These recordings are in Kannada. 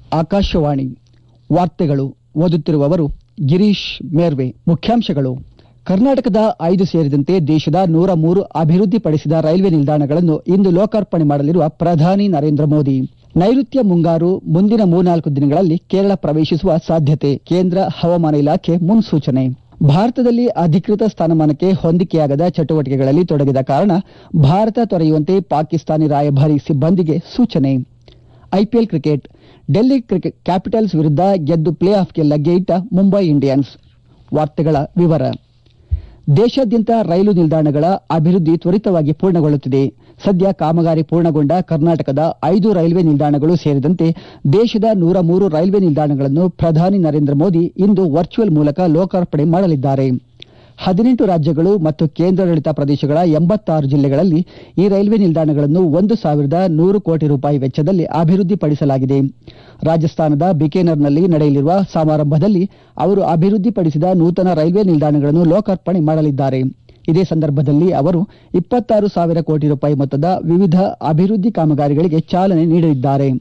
ಆಕಾಶವಾಣಿ ವಾರ್ತೆಗಳು ಓದುತ್ತಿರುವವರು ಗಿರೀಶ್ ಮೇರ್ವೆ ಮುಖ್ಯಾಂಶಗಳು ಕರ್ನಾಟಕದ ಐದು ಸೇರಿದಂತೆ ದೇಶದ ನೂರ ಮೂರು ಅಭಿವೃದ್ಧಿಪಡಿಸಿದ ರೈಲ್ವೆ ನಿಲ್ದಾಣಗಳನ್ನು ಇಂದು ಲೋಕಾರ್ಪಣೆ ಮಾಡಲಿರುವ ಪ್ರಧಾನಿ ನರೇಂದ್ರ ಮೋದಿ ನೈಋತ್ಯ ಮುಂಗಾರು ಮುಂದಿನ ಮೂರ್ನಾಲ್ಕು ದಿನಗಳಲ್ಲಿ ಕೇರಳ ಪ್ರವೇಶಿಸುವ ಸಾಧ್ಯತೆ ಕೇಂದ್ರ ಹವಾಮಾನ ಇಲಾಖೆ ಮುನ್ಸೂಚನೆ ಭಾರತದಲ್ಲಿ ಅಧಿಕೃತ ಸ್ಥಾನಮಾನಕ್ಕೆ ಹೊಂದಿಕೆಯಾಗದ ಚಟುವಟಿಕೆಗಳಲ್ಲಿ ತೊಡಗಿದ ಕಾರಣ ಭಾರತ ತೊರೆಯುವಂತೆ ಪಾಕಿಸ್ತಾನಿ ರಾಯಭಾರಿ ಸಿಬ್ಬಂದಿಗೆ ಸೂಚನೆ IPL cricket Delhi cricket Capitals ವಿರುದ್ಧ ಗೆದ್ದು ಪ್ಲೇ ಆಫ್ಗೆ ಲಗ್ಗೆ ಇಟ್ಟ ಮುಂಬೈ ಇಂಡಿಯನ್ಸ್ ವಾರ್ತೆಗಳ ವಿವರ ದೇಶಾದ್ಯಂತ ರೈಲು ನಿಲ್ದಾಣಗಳ ಅಭಿವೃದ್ಧಿ ತ್ವರಿತವಾಗಿ ಪೂರ್ಣಗೊಳ್ಳುತ್ತಿದೆ ಸದ್ಯ ಕಾಮಗಾರಿ ಪೂರ್ಣಗೊಂಡ ಕರ್ನಾಟಕದ ಐದು ರೈಲ್ವೆ ನಿಲ್ದಾಣಗಳು ಸೇರಿದಂತೆ ದೇಶದ ನೂರ ಮೂರು ರೈಲ್ವೆ ನಿಲ್ದಾಣಗಳನ್ನು ಪ್ರಧಾನಿ ನರೇಂದ್ರ ಮೋದಿ ಇಂದು ವರ್ಚುವಲ್ ಮೂಲಕ ಲೋಕಾರ್ಪಣೆ ಮಾಡಲಿದ್ದಾರೆ ಹದಿನೆಂಟು ರಾಜ್ಯಗಳು ಮತ್ತು ಕೇಂದ್ರಾಡಳಿತ ಪ್ರದೇಶಗಳ ಎಂಬತ್ತಾರು ಜಿಲ್ಲೆಗಳಲ್ಲಿ ಈ ರೈಲ್ವೆ ನಿಲ್ದಾಣಗಳನ್ನು ಒಂದು ಸಾವಿರದ ನೂರು ಕೋಟಿ ರೂಪಾಯಿ ವೆಚ್ಚದಲ್ಲಿ ಅಭಿವೃದ್ಧಿಪಡಿಸಲಾಗಿದೆ ರಾಜಸ್ಥಾನದ ಬಿಕೇನರ್ನಲ್ಲಿ ನಡೆಯಲಿರುವ ಸಮಾರಂಭದಲ್ಲಿ ಅವರು ಅಭಿವೃದ್ಧಿಪಡಿಸಿದ ನೂತನ ರೈಲ್ವೆ ನಿಲ್ದಾಣಗಳನ್ನು ಲೋಕಾರ್ಪಣೆ ಮಾಡಲಿದ್ದಾರೆ ಇದೇ ಸಂದರ್ಭದಲ್ಲಿ ಅವರು ಇಪ್ಪತ್ತಾರು ಸಾವಿರ ಕೋಟಿ ರೂಪಾಯಿ ಮೊತ್ತದ ವಿವಿಧ ಅಭಿವೃದ್ಧಿ ಕಾಮಗಾರಿಗಳಿಗೆ ಚಾಲನೆ ನೀಡಲಿದ್ದಾರೆ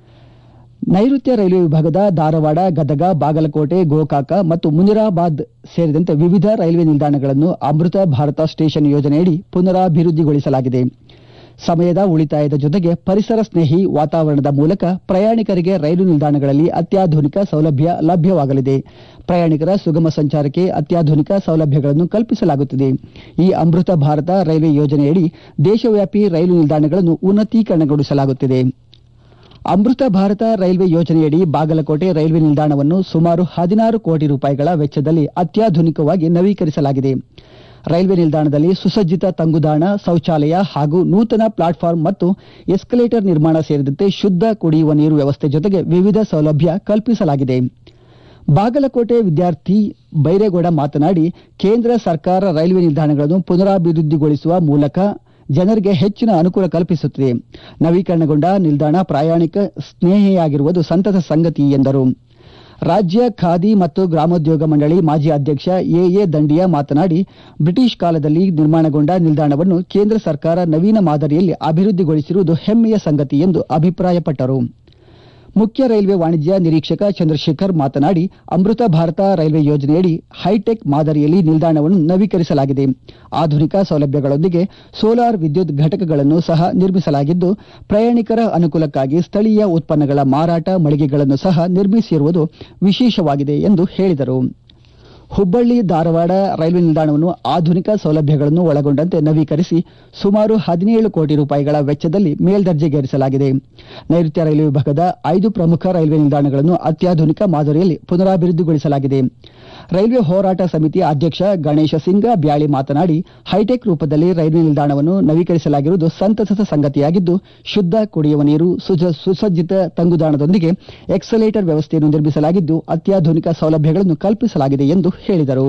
ನೈಋತ್ಯ ರೈಲ್ವೆ ವಿಭಾಗದ ಧಾರವಾಡ ಗದಗ ಬಾಗಲಕೋಟೆ ಗೋಕಾಕ ಮತ್ತು ಮುನಿರಾಬಾದ್ ಸೇರಿದಂತೆ ವಿವಿಧ ರೈಲ್ವೆ ನಿಲ್ದಾಣಗಳನ್ನು ಅಮೃತ ಭಾರತ ಸ್ಟೇಷನ್ ಯೋಜನೆಯಡಿ ಪುನರಾಭಿವೃದ್ಧಿಗೊಳಿಸಲಾಗಿದೆ ಸಮಯದ ಉಳಿತಾಯದ ಜೊತೆಗೆ ಪರಿಸರ ಸ್ನೇಹಿ ವಾತಾವರಣದ ಮೂಲಕ ಪ್ರಯಾಣಿಕರಿಗೆ ರೈಲು ನಿಲ್ದಾಣಗಳಲ್ಲಿ ಅತ್ಯಾಧುನಿಕ ಸೌಲಭ್ಯ ಲಭ್ಯವಾಗಲಿದೆ ಪ್ರಯಾಣಿಕರ ಸುಗಮ ಸಂಚಾರಕ್ಕೆ ಅತ್ಯಾಧುನಿಕ ಸೌಲಭ್ಯಗಳನ್ನು ಕಲ್ಪಿಸಲಾಗುತ್ತಿದೆ ಈ ಅಮೃತ ಭಾರತ ರೈಲ್ವೆ ಯೋಜನೆಯಡಿ ದೇಶವ್ಯಾಪಿ ರೈಲು ನಿಲ್ದಾಣಗಳನ್ನು ಉನ್ನತೀಕರಣಗೊಳಿಸಲಾಗುತ್ತಿದೆ ಅಮೃತ ಭಾರತ ರೈಲ್ವೆ ಯೋಜನೆಯಡಿ ಬಾಗಲಕೋಟೆ ರೈಲ್ವೆ ನಿಲ್ದಾಣವನ್ನು ಸುಮಾರು ಹದಿನಾರು ಕೋಟಿ ರೂಪಾಯಿಗಳ ವೆಚ್ಚದಲ್ಲಿ ಅತ್ಯಾಧುನಿಕವಾಗಿ ನವೀಕರಿಸಲಾಗಿದೆ ರೈಲ್ವೆ ನಿಲ್ದಾಣದಲ್ಲಿ ಸುಸಜ್ಜಿತ ತಂಗುದಾಣ ಶೌಚಾಲಯ ಹಾಗೂ ನೂತನ ಪ್ಲಾಟ್ಫಾರ್ಮ್ ಮತ್ತು ಎಸ್ಕಲೇಟರ್ ನಿರ್ಮಾಣ ಸೇರಿದಂತೆ ಶುದ್ಧ ಕುಡಿಯುವ ನೀರು ವ್ಯವಸ್ಥೆ ಜೊತೆಗೆ ವಿವಿಧ ಸೌಲಭ್ಯ ಕಲ್ಪಿಸಲಾಗಿದೆ ಬಾಗಲಕೋಟೆ ವಿದ್ಯಾರ್ಥಿ ಬೈರೇಗೌಡ ಮಾತನಾಡಿ ಕೇಂದ್ರ ಸರ್ಕಾರ ರೈಲ್ವೆ ನಿಲ್ದಾಣಗಳನ್ನು ಪುನರಾಭಿವೃದ್ಧಿಗೊಳಿಸುವ ಮೂಲಕ ಜನರಿಗೆ ಹೆಚ್ಚಿನ ಅನುಕೂಲ ಕಲ್ಪಿಸುತ್ತಿದೆ ನವೀಕರಣಗೊಂಡ ನಿಲ್ದಾಣ ಪ್ರಯಾಣಿಕ ಸ್ನೇಹಿಯಾಗಿರುವುದು ಸಂತಸ ಸಂಗತಿ ಎಂದರು ರಾಜ್ಯ ಖಾದಿ ಮತ್ತು ಗ್ರಾಮೋದ್ಯೋಗ ಮಂಡಳಿ ಮಾಜಿ ಅಧ್ಯಕ್ಷ ಎಎ ದಂಡಿಯಾ ಮಾತನಾಡಿ ಬ್ರಿಟಿಷ್ ಕಾಲದಲ್ಲಿ ನಿರ್ಮಾಣಗೊಂಡ ನಿಲ್ದಾಣವನ್ನು ಕೇಂದ್ರ ಸರ್ಕಾರ ನವೀನ ಮಾದರಿಯಲ್ಲಿ ಅಭಿವೃದ್ಧಿಗೊಳಿಸಿರುವುದು ಹೆಮ್ಮೆಯ ಸಂಗತಿ ಎಂದು ಅಭಿಪ್ರಾಯಪಟ್ಟರು ಮುಖ್ಯ ರೈಲ್ವೆ ವಾಣಿಜ್ಯ ನಿರೀಕ್ಷಕ ಚಂದ್ರಶೇಖರ್ ಮಾತನಾಡಿ ಅಮೃತ ಭಾರತ ರೈಲ್ವೆ ಯೋಜನೆಯಡಿ ಹೈಟೆಕ್ ಮಾದರಿಯಲ್ಲಿ ನಿಲ್ದಾಣವನ್ನು ನವೀಕರಿಸಲಾಗಿದೆ ಆಧುನಿಕ ಸೌಲಭ್ಯಗಳೊಂದಿಗೆ ಸೋಲಾರ್ ವಿದ್ಯುತ್ ಘಟಕಗಳನ್ನು ಸಹ ನಿರ್ಮಿಸಲಾಗಿದ್ದು ಪ್ರಯಾಣಿಕರ ಅನುಕೂಲಕ್ಕಾಗಿ ಸ್ಥಳೀಯ ಉತ್ಪನ್ನಗಳ ಮಾರಾಟ ಮಳಿಗೆಗಳನ್ನು ಸಹ ನಿರ್ಮಿಸಿರುವುದು ವಿಶೇಷವಾಗಿದೆ ಎಂದು ಹೇಳಿದರು ಹುಬ್ಬಳ್ಳಿ ಧಾರವಾಡ ರೈಲ್ವೆ ನಿಲ್ದಾಣವನ್ನು ಆಧುನಿಕ ಸೌಲಭ್ಯಗಳನ್ನು ಒಳಗೊಂಡಂತೆ ನವೀಕರಿಸಿ ಸುಮಾರು ಹದಿನೇಳು ಕೋಟಿ ರೂಪಾಯಿಗಳ ವೆಚ್ಚದಲ್ಲಿ ಮೇಲ್ದರ್ಜೆಗೇರಿಸಲಾಗಿದೆ ನೈಋತ್ಯ ರೈಲ್ವೆ ವಿಭಾಗದ ಐದು ಪ್ರಮುಖ ರೈಲ್ವೆ ನಿಲ್ದಾಣಗಳನ್ನು ಅತ್ಯಾಧುನಿಕ ಮಾದರಿಯಲ್ಲಿ ಪುನರಾಭಿವೃದ್ಧಿಗೊಳಿಸಲಾಗಿದೆ ರೈಲ್ವೆ ಹೋರಾಟ ಸಮಿತಿ ಅಧ್ಯಕ್ಷ ಗಣೇಶ ಸಿಂಗ ಬ್ಯಾಳಿ ಮಾತನಾಡಿ ಹೈಟೆಕ್ ರೂಪದಲ್ಲಿ ರೈಲ್ವೆ ನಿಲ್ದಾಣವನ್ನು ನವೀಕರಿಸಲಾಗಿರುವುದು ಸಂತಸದ ಸಂಗತಿಯಾಗಿದ್ದು ಶುದ್ಧ ಕುಡಿಯುವ ನೀರು ಸುಸಜ್ಜಿತ ತಂಗುದಾಣದೊಂದಿಗೆ ಎಕ್ಸಲೇಟರ್ ವ್ಯವಸ್ಥೆಯನ್ನು ನಿರ್ಮಿಸಲಾಗಿದ್ದು ಅತ್ಯಾಧುನಿಕ ಸೌಲಭ್ಯಗಳನ್ನು ಕಲ್ಪಿಸಲಾಗಿದೆ ಎಂದು ಹೇಳಿದರು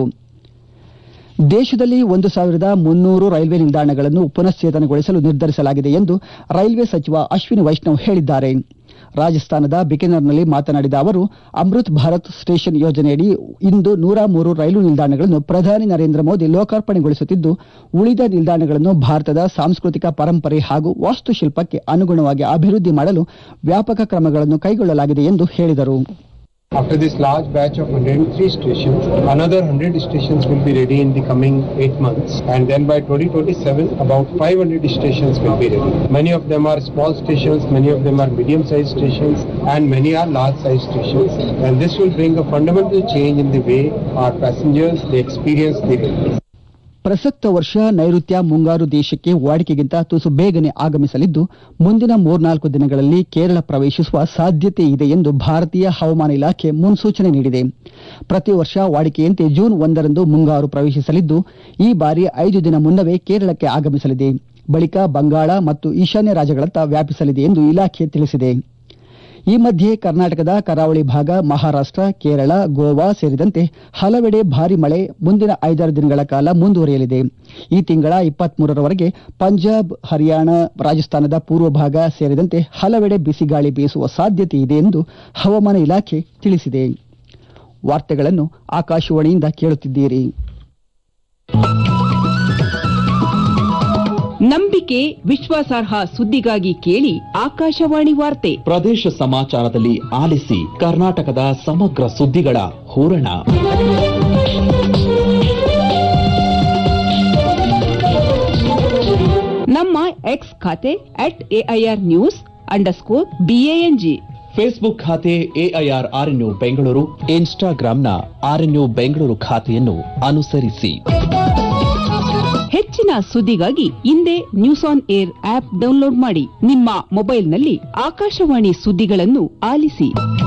ದೇಶದಲ್ಲಿ ಒಂದು ಸಾವಿರದ ಮುನ್ನೂರು ರೈಲ್ವೆ ನಿಲ್ದಾಣಗಳನ್ನು ಪುನಶ್ಚೇತನಗೊಳಿಸಲು ನಿರ್ಧರಿಸಲಾಗಿದೆ ಎಂದು ರೈಲ್ವೆ ಸಚಿವ ಅಶ್ವಿನಿ ವೈಷ್ಣವ್ ಹೇಳಿದ್ದಾರೆ ರಾಜಸ್ಥಾನದ ಬಿಕೇನರ್ನಲ್ಲಿ ಮಾತನಾಡಿದ ಅವರು ಅಮೃತ್ ಭಾರತ್ ಸ್ಟೇಷನ್ ಯೋಜನೆಯಡಿ ಇಂದು ನೂರ ಮೂರು ರೈಲು ನಿಲ್ದಾಣಗಳನ್ನು ಪ್ರಧಾನಿ ನರೇಂದ್ರ ಮೋದಿ ಲೋಕಾರ್ಪಣೆಗೊಳಿಸುತ್ತಿದ್ದು ಉಳಿದ ನಿಲ್ದಾಣಗಳನ್ನು ಭಾರತದ ಸಾಂಸ್ಕೃತಿಕ ಪರಂಪರೆ ಹಾಗೂ ವಾಸ್ತುಶಿಲ್ಪಕ್ಕೆ ಅನುಗುಣವಾಗಿ ಅಭಿವೃದ್ಧಿ ಮಾಡಲು ವ್ಯಾಪಕ ಕ್ರಮಗಳನ್ನು ಕೈಗೊಳ್ಳಲಾಗಿದೆ ಎಂದು ಹೇಳಿದರು After this large batch of 103 stations, another 100 stations will be ready in the coming eight months. And then by 2027, about 500 stations will be ready. Many of them are small stations, many of them are medium-sized stations, and many are large-sized stations. And this will bring a fundamental change in the way our passengers they experience the railway. ಪ್ರಸಕ್ತ ವರ್ಷ ನೈಋತ್ಯ ಮುಂಗಾರು ದೇಶಕ್ಕೆ ವಾಡಿಕೆಗಿಂತ ತುಸು ಬೇಗನೆ ಆಗಮಿಸಲಿದ್ದು ಮುಂದಿನ ಮೂರ್ನಾಲ್ಕು ದಿನಗಳಲ್ಲಿ ಕೇರಳ ಪ್ರವೇಶಿಸುವ ಸಾಧ್ಯತೆ ಇದೆ ಎಂದು ಭಾರತೀಯ ಹವಾಮಾನ ಇಲಾಖೆ ಮುನ್ಸೂಚನೆ ನೀಡಿದೆ ಪ್ರತಿ ವರ್ಷ ವಾಡಿಕೆಯಂತೆ ಜೂನ್ ಒಂದರಂದು ಮುಂಗಾರು ಪ್ರವೇಶಿಸಲಿದ್ದು ಈ ಬಾರಿ ಐದು ದಿನ ಮುನ್ನವೇ ಕೇರಳಕ್ಕೆ ಆಗಮಿಸಲಿದೆ ಬಳಿಕ ಬಂಗಾಳ ಮತ್ತು ಈಶಾನ್ಯ ರಾಜ್ಯಗಳತ್ತ ವ್ಯಾಪಿಸಲಿದೆ ಎಂದು ಇಲಾಖೆ ತಿಳಿಸಿದೆ ಈ ಮಧ್ಯೆ ಕರ್ನಾಟಕದ ಕರಾವಳಿ ಭಾಗ ಮಹಾರಾಷ್ಟ್ರ ಕೇರಳ ಗೋವಾ ಸೇರಿದಂತೆ ಹಲವೆಡೆ ಭಾರಿ ಮಳೆ ಮುಂದಿನ ಐದಾರು ದಿನಗಳ ಕಾಲ ಮುಂದುವರಿಯಲಿದೆ ಈ ತಿಂಗಳ ಇಪ್ಪತ್ಮೂರರವರೆಗೆ ಪಂಜಾಬ್ ಹರಿಯಾಣ ರಾಜಸ್ಥಾನದ ಪೂರ್ವ ಭಾಗ ಸೇರಿದಂತೆ ಹಲವೆಡೆ ಬಿಸಿಗಾಳಿ ಬೀಸುವ ಸಾಧ್ಯತೆ ಇದೆ ಎಂದು ಹವಾಮಾನ ಇಲಾಖೆ ತಿಳಿಸಿದೆ ವಾರ್ತೆಗಳನ್ನು ಆಕಾಶವಾಣಿಯಿಂದ ಕೇಳುತ್ತಿದ್ದೀರಿ ನಂಬಿಕೆ ವಿಶ್ವಾಸಾರ್ಹ ಸುದ್ದಿಗಾಗಿ ಕೇಳಿ ಆಕಾಶವಾಣಿ ವಾರ್ತೆ ಪ್ರದೇಶ ಸಮಾಚಾರದಲ್ಲಿ ಆಲಿಸಿ ಕರ್ನಾಟಕದ ಸಮಗ್ರ ಸುದ್ದಿಗಳ ಹೂರಣ ನಮ್ಮ ಎಕ್ಸ್ ಖಾತೆ at AIR news underscore BANG Facebook ಖಾತೆ ಎಐಆರ್ ಆರ್ಎನ್ಯು ಬೆಂಗಳೂರು ಇನ್ಸ್ಟಾಗ್ರಾಂನ ಆರ್ಎನ್ಯು ಬೆಂಗಳೂರು ಖಾತೆಯನ್ನು ಅನುಸರಿಸಿ ಹೆಚ್ಚಿನ ಸುದ್ದಿಗಾಗಿ ಹಿಂದೆ news on AIR app download ಮಾಡಿ ನಿಮ್ಮ ಮೊಬೈಲ್ನಲ್ಲಿ ಆಕಾಶವಾಣಿ ಸುದ್ದಿಗಳನ್ನು ಆಲಿಸಿ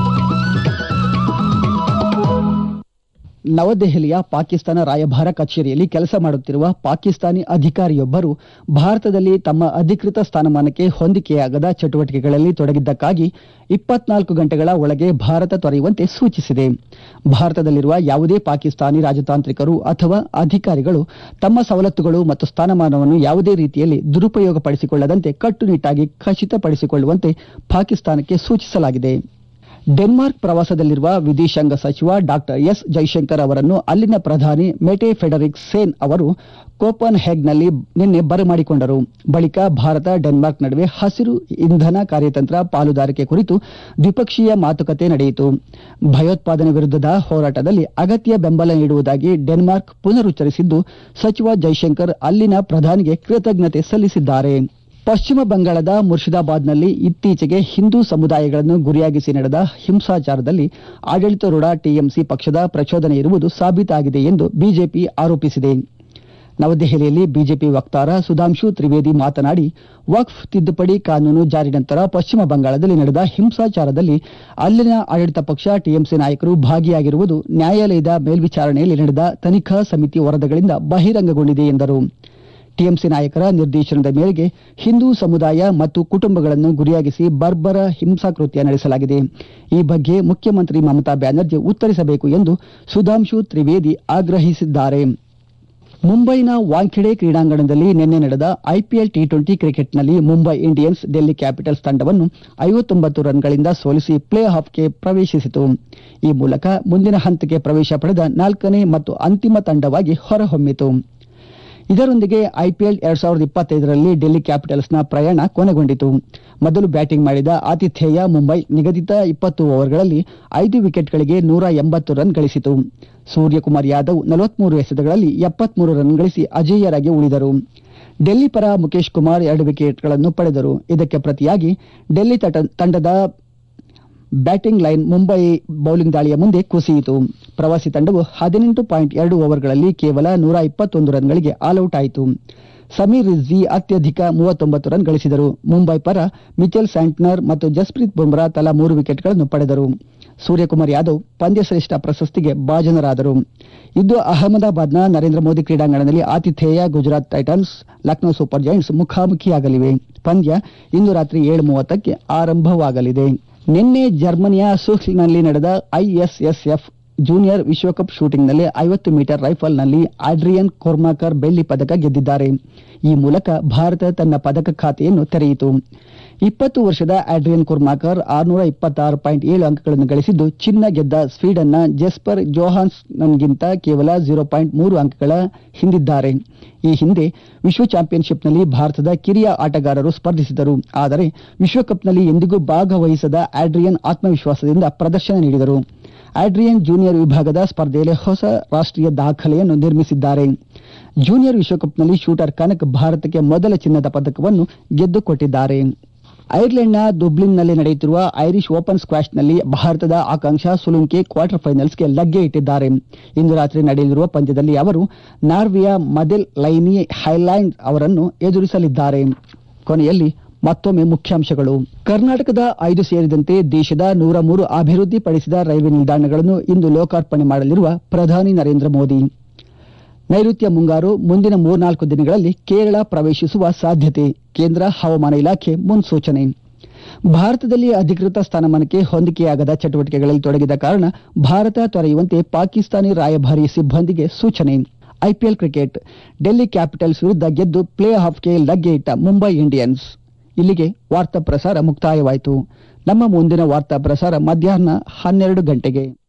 ನವದೆಹಲಿಯ ಪಾಕಿಸ್ತಾನ ರಾಯಭಾರ ಕಚೇರಿಯಲ್ಲಿ ಕೆಲಸ ಮಾಡುತ್ತಿರುವ ಪಾಕಿಸ್ತಾನಿ ಅಧಿಕಾರಿಯೊಬ್ಬರು ಭಾರತದಲ್ಲಿ ತಮ್ಮ ಅಧಿಕೃತ ಸ್ಥಾನಮಾನಕ್ಕೆ ಹೊಂದಿಕೆಯಾಗದ ಚಟುವಟಿಕೆಗಳಲ್ಲಿ ತೊಡಗಿದ್ದಕ್ಕಾಗಿ ಇಪ್ಪತ್ನಾಲ್ಕು ಗಂಟೆಗಳ ಒಳಗೆ ಭಾರತ ತೊರೆಯುವಂತೆ ಸೂಚಿಸಿದೆ ಭಾರತದಲ್ಲಿರುವ ಯಾವುದೇ ಪಾಕಿಸ್ತಾನಿ ರಾಜತಾಂತ್ರಿಕರು ಅಥವಾ ಅಧಿಕಾರಿಗಳು ತಮ್ಮ ಸವಲತ್ತುಗಳು ಮತ್ತು ಸ್ಥಾನಮಾನವನ್ನು ಯಾವುದೇ ರೀತಿಯಲ್ಲಿ ದುರುಪಯೋಗಪಡಿಸಿಕೊಳ್ಳದಂತೆ ಕಟ್ಟುನಿಟ್ಟಾಗಿ ಖಚಿತಪಡಿಸಿಕೊಳ್ಳುವಂತೆ ಪಾಕಿಸ್ತಾನಕ್ಕೆ ಸೂಚಿಸಲಾಗಿದೆ ಡೆನ್ಮಾರ್ಕ್ ಪ್ರವಾಸದಲ್ಲಿರುವ ವಿದೇಶಾಂಗ ಸಚಿವ ಡಾಕ್ಟರ್ ಎಸ್ ಜೈಶಂಕರ್ ಅವರನ್ನು ಅಲ್ಲಿನ ಪ್ರಧಾನಿ ಮೆಟೆ ಫೆಡರಿಕ್ ಸೇನ್ ಅವರು ಕೋಪನ್ ಹೆಗ್ನಲ್ಲಿ ನಿನ್ನೆ ಬರಮಾಡಿಕೊಂಡರು ಬಳಿಕ ಭಾರತ ಡೆನ್ಮಾರ್ಕ್ ನಡುವೆ ಹಸಿರು ಇಂಧನ ಕಾರ್ಯತಂತ್ರ ಪಾಲುದಾರಿಕೆ ಕುರಿತು ದ್ವಿಪಕ್ಷೀಯ ಮಾತುಕತೆ ನಡೆಯಿತು ಭಯೋತ್ಪಾದನೆ ವಿರುದ್ಧದ ಹೋರಾಟದಲ್ಲಿ ಅಗತ್ಯ ಬೆಂಬಲ ನೀಡುವುದಾಗಿ ಡೆನ್ಮಾರ್ಕ್ ಪುನರುಚ್ಚರಿಸಿದ್ದು ಸಚಿವ ಜೈಶಂಕರ್ ಅಲ್ಲಿನ ಪ್ರಧಾನಿಗೆ ಕೃತಜ್ಞತೆ ಸಲ್ಲಿಸಿದ್ದಾರೆ ಪಶ್ಚಿಮ ಬಂಗಾಳದ ಮುರ್ಷಿದಾಬಾದ್ನಲ್ಲಿ ಇತ್ತೀಚೆಗೆ ಹಿಂದೂ ಸಮುದಾಯಗಳನ್ನು ಗುರಿಯಾಗಿಸಿ ನಡೆದ ಹಿಂಸಾಚಾರದಲ್ಲಿ ಆಡಳಿತಾರೂಢ ಟಿಎಂಸಿ ಪಕ್ಷದ ಪ್ರಚೋದನೆ ಇರುವುದು ಸಾಬೀತಾಗಿದೆ ಎಂದು ಬಿಜೆಪಿ ಆರೋಪಿಸಿದೆ ನವದೆಹಲಿಯಲ್ಲಿ ಬಿಜೆಪಿ ವಕ್ತಾರ ಸುಧಾಂಶು ತ್ರಿವೇದಿ ಮಾತನಾಡಿ ವಕ್ಫ್ ತಿದ್ದುಪಡಿ ಕಾನೂನು ಜಾರಿ ನಂತರ ಪಶ್ಚಿಮ ಬಂಗಾಳದಲ್ಲಿ ನಡೆದ ಹಿಂಸಾಚಾರದಲ್ಲಿ ಅಲ್ಲಿನ ಆಡಳಿತ ಪಕ್ಷ ಟಿಎಂಸಿ ನಾಯಕರು ಭಾಗಿಯಾಗಿರುವುದು ನ್ಯಾಯಾಲಯದ ಮೇಲ್ವಿಚಾರಣೆಯಲ್ಲಿ ನಡೆದ ತನಿಖಾ ಸಮಿತಿ ವರದಿಗಳಿಂದ ಬಹಿರಂಗಗೊಂಡಿದೆ ಎಂದರು ಟಿಎಂಸಿ ನಾಯಕರ ನಿರ್ದೇಶನದ ಮೇರೆಗೆ ಹಿಂದೂ ಸಮುದಾಯ ಮತ್ತು ಕುಟುಂಬಗಳನ್ನು ಗುರಿಯಾಗಿಸಿ ಬರ್ಬರ ಹಿಂಸಾಕೃತ್ಯ ನಡೆಸಲಾಗಿದೆ ಈ ಬಗ್ಗೆ ಮುಖ್ಯಮಂತ್ರಿ ಮಮತಾ ಬ್ಯಾನರ್ಜಿ ಉತ್ತರಿಸಬೇಕು ಎಂದು ಸುಧಾಂಶು ತ್ರಿವೇದಿ ಆಗ್ರಹಿಸಿದ್ದಾರೆ ಮುಂಬೈನ ವಾಂಖೆಡೆ ಕ್ರೀಡಾಂಗಣದಲ್ಲಿ ನಿನ್ನೆ ನಡೆದ ಐಪಿಎಲ್ ಟಿ ಟ್ವೆಂಟಿ ಕ್ರಿಕೆಟ್ನಲ್ಲಿ ಮುಂಬೈ ಇಂಡಿಯನ್ಸ್ ಡೆಲ್ಲಿ ಕ್ಯಾಪಿಟಲ್ಸ್ ತಂಡವನ್ನು ಐವತ್ತೊಂಬತ್ತು ರನ್ಗಳಿಂದ ಸೋಲಿಸಿ ಪ್ಲೇ ಆಫ್ಗೆ ಪ್ರವೇಶಿಸಿತು ಈ ಮೂಲಕ ಮುಂದಿನ ಹಂತಕ್ಕೆ ಪ್ರವೇಶ ಪಡೆದ ನಾಲ್ಕನೇ ಮತ್ತು ಅಂತಿಮ ತಂಡವಾಗಿ ಹೊರಹೊಮ್ಮಿತು ಇದರೊಂದಿಗೆ ಐಪಿಎಲ್ ಎರಡ್ ಸಾವಿರದ ಇಪ್ಪತ್ತೈದರಲ್ಲಿ ಡೆಲ್ಲಿ ಕ್ಯಾಪಿಟಲ್ಸ್ನ ಪ್ರಯಾಣ ಕೊನೆಗೊಂಡಿತು ಮೊದಲು ಬ್ಯಾಟಿಂಗ್ ಮಾಡಿದ ಆತಿಥೇಯ ಮುಂಬೈ ನಿಗದಿತ ಇಪ್ಪತ್ತು ಓವರ್ಗಳಲ್ಲಿ ಐದು ವಿಕೆಟ್ಗಳಿಗೆ ನೂರ ಎಂಬತ್ತು ರನ್ ಗಳಿಸಿತು ಸೂರ್ಯಕುಮಾರ್ ಯಾದವ್ ನಲವತ್ಮೂರು ಎಸೆತಗಳಲ್ಲಿ ಎಪ್ಪತ್ಮೂರು ರನ್ ಗಳಿಸಿ ಅಜೇಯರಾಗಿ ಉಳಿದರು ಡೆಲ್ಲಿ ಪರ ಮುಖೇಶ್ ಕುಮಾರ್ ಎರಡು ವಿಕೆಟ್ಗಳನ್ನು ಪಡೆದರು ಇದಕ್ಕೆ ಪ್ರತಿಯಾಗಿ ಡೆಲ್ಲಿ ತಟ- ತಂಡದ ಬ್ಯಾಟಿಂಗ್ ಲೈನ್ ಮುಂಬೈ ಬೌಲಿಂಗ್ ದಾಳಿಯ ಮುಂದೆ ಕುಸಿಯಿತು ಪ್ರವಾಸಿ ತಂಡವು ಹದಿನೆಂಟು ಪಾಯಿಂಟ್ ಎರಡು ಓವರ್ಗಳಲ್ಲಿ ಕೇವಲ ನೂರ ಇಪ್ಪತ್ತೊಂದು ರನ್ಗಳಿಗೆ ಆಲ್ಔಟ್ ಆಯಿತು ಸಮೀರ್ ರಿಜ್ವಿ ಅತ್ಯಧಿಕ ಮೂವತ್ತೊಂಬತ್ತು ರನ್ ಗಳಿಸಿದರು ಮುಂಬೈ ಪರ ಮಿಚೆಲ್ ಸ್ಯಾಂಟ್ನರ್ ಮತ್ತು ಜಸ್ಪ್ರೀತ್ ಬುಮ್ರಾ ತಲಾ ಮೂರು ವಿಕೆಟ್ಗಳನ್ನು ಪಡೆದರು ಸೂರ್ಯಕುಮಾರ್ ಯಾದವ್ ಪಂದ್ಯಶ್ರೇಷ್ಠ ಪ್ರಶಸ್ತಿಗೆ ಭಾಜನರಾದರು ಇದು ಅಹಮದಾಬಾದ್ನ ನರೇಂದ್ರ ಮೋದಿ ಕ್ರೀಡಾಂಗಣದಲ್ಲಿ ಆತಿಥೇಯ Gujarat Titans Lucknow Super Giants ಮುಖಾಮುಖಿಯಾಗಲಿವೆ ಪಂದ್ಯ ಇಂದು ರಾತ್ರಿ ಏಳು ಮೂವತ್ತಕ್ಕೆ ಆರಂಭವಾಗಲಿದೆ ನಿನ್ನೆ ಜರ್ಮನಿಯ ಸುಹ್ಲ್ನಲ್ಲಿ ನಡೆದ ಐಎಸ್ಎಸ್ಎಫ್ ಜೂನಿಯರ್ ವಿಶ್ವಕಪ್ ಶೂಟಿಂಗ್ನಲ್ಲಿ ಐವತ್ತು ಮೀಟರ್ ರೈಫಲ್ನಲ್ಲಿ ಆಡ್ರಿಯನ್ ಕೊರ್ಮಾಕರ್ ಬೆಳ್ಳಿ ಪದಕ ಗೆದ್ದಿದ್ದಾರೆ ಈ ಮೂಲಕ ಭಾರತ ತನ್ನ ಪದಕ ಖಾತೆಯನ್ನು ತೆರೆಯಿತು ಇಪ್ಪತ್ತು ವರ್ಷದ ಆಡ್ರಿಯನ್ ಕುರ್ಮಾಕರ್ ಆರುನೂರ ಇಪ್ಪತ್ತಾರು ಪಾಯಿಂಟ್ ಏಳು ಅಂಕಗಳನ್ನು ಗಳಿಸಿದ್ದು ಚಿನ್ನ ಗೆದ್ದ ಸ್ವೀಡನ್ನ ಜೆಸ್ಪರ್ ಜೋಹಾನ್ಸ್ನನ್ಗಿಂತ ಕೇವಲ ಜೀರೋ ಪಾಯಿಂಟ್ ಮೂರು ಅಂಕಗಳ ಹಿಂದಿದ್ದಾರೆ ಈ ಹಿಂದೆ ವಿಶ್ವ ಚಾಂಪಿಯನ್ಶಿಪ್ನಲ್ಲಿ ಭಾರತದ ಕಿರಿಯ ಆಟಗಾರರು ಸ್ಪರ್ಧಿಸಿದರು ಆದರೆ ವಿಶ್ವಕಪ್ನಲ್ಲಿ ಎಂದಿಗೂ ಭಾಗವಹಿಸದ ಆಡ್ರಿಯನ್ ಆತ್ಮವಿಶ್ವಾಸದಿಂದ ಪ್ರದರ್ಶನ ನೀಡಿದರು ಆಡ್ರಿಯನ್ ಜೂನಿಯರ್ ವಿಭಾಗದ ಸ್ಪರ್ಧೆಯಲ್ಲಿ ಹೊಸ ರಾಷ್ಟ್ರೀಯ ದಾಖಲೆಯನ್ನು ನಿರ್ಮಿಸಿದ್ದಾರೆ ಜೂನಿಯರ್ ವಿಶ್ವಕಪ್ನಲ್ಲಿ ಶೂಟರ್ ಕನಕ್ ಭಾರತಕ್ಕೆ ಮೊದಲ ಚಿನ್ನದ ಪದಕವನ್ನು ಗೆದ್ದುಕೊಟ್ಟಿದ್ದಾರೆ ಐರ್ಲೆಂಡ್ನ ದುಬ್ಲಿನ್ನಲ್ಲಿ ನಡೆಯುತ್ತಿರುವ ಐರಿಷ್ ಓಪನ್ ಸ್ಕ್ವಾಷ್ನಲ್ಲಿ ಭಾರತದ ಆಕಾಂಕ್ಷಾ ಸುಲುಂಕೆ ಕ್ವಾರ್ಟರ್ ಫೈನಲ್ಸ್ಗೆ ಲಗ್ಗೆ ಇಟ್ಟಿದ್ದಾರೆ ಇಂದು ರಾತ್ರಿ ನಡೆಯಲಿರುವ ಪಂದ್ಯದಲ್ಲಿ ಅವರು ನಾರ್ವೆಯ ಮದೆಲ್ ಲೈನಿ ಹೈಲ್ಯಾಂಡ್ ಅವರನ್ನು ಎದುರಿಸಲಿದ್ದಾರೆ ಕೊನೆಯಲ್ಲಿ ಮತ್ತೊಮ್ಮೆ ಮುಖ್ಯಾಂಶಗಳು ಕರ್ನಾಟಕದ ಐದು ಸೇರಿದಂತೆ ದೇಶದ ನೂರ ಮೂರು ಅಭಿವೃದ್ಧಿಪಡಿಸಿದ ರೈಲ್ವೆ ನಿಲ್ದಾಣಗಳನ್ನು ಇಂದು ಲೋಕಾರ್ಪಣೆ ಮಾಡಲಿರುವ ಪ್ರಧಾನಿ ನರೇಂದ್ರ ಮೋದಿ ನೈಋತ್ಯ ಮುಂಗಾರು ಮುಂದಿನ ಮೂರ್ನಾಲ್ಕು ದಿನಗಳಲ್ಲಿ ಕೇರಳ ಪ್ರವೇಶಿಸುವ ಸಾಧ್ಯತೆ ಕೇಂದ್ರ ಹವಾಮಾನ ಇಲಾಖೆ ಮುನ್ಸೂಚನೆ ಭಾರತದಲ್ಲಿ ಅಧಿಕೃತ ಸ್ಥಾನಮಾನಕ್ಕೆ ಹೊಂದಿಕೆಯಾಗದ ಚಟುವಟಿಕೆಗಳಲ್ಲಿ ತೊಡಗಿದ ಕಾರಣ ಭಾರತ ತೊರೆಯುವಂತೆ ಪಾಕಿಸ್ತಾನಿ ರಾಯಭಾರಿ ಸಿಬ್ಬಂದಿಗೆ ಸೂಚನೆ ಐಪಿಎಲ್ ಕ್ರಿಕೆಟ್ ಡೆಲ್ಲಿ ಕ್ಯಾಪಿಟಲ್ಸ್ ವಿರುದ್ಧ ಗೆದ್ದು ಪ್ಲೇ ಆಫ್ಗೆ ಲಗ್ಗೆ ಇಟ್ಟ ಮುಂಬೈ ಇಂಡಿಯನ್ಸ್ ಇಲ್ಲಿಗೆ ವಾರ್ತಾ ಪ್ರಸಾರ ಮುಕ್ತಾಯವಾಯಿತು ನಮ್ಮ ಮುಂದಿನ ವಾರ್ತಾ ಪ್ರಸಾರ ಮಧ್ಯಾಹ್ನ ಹನ್ನೆರಡು ಗಂಟೆಗೆ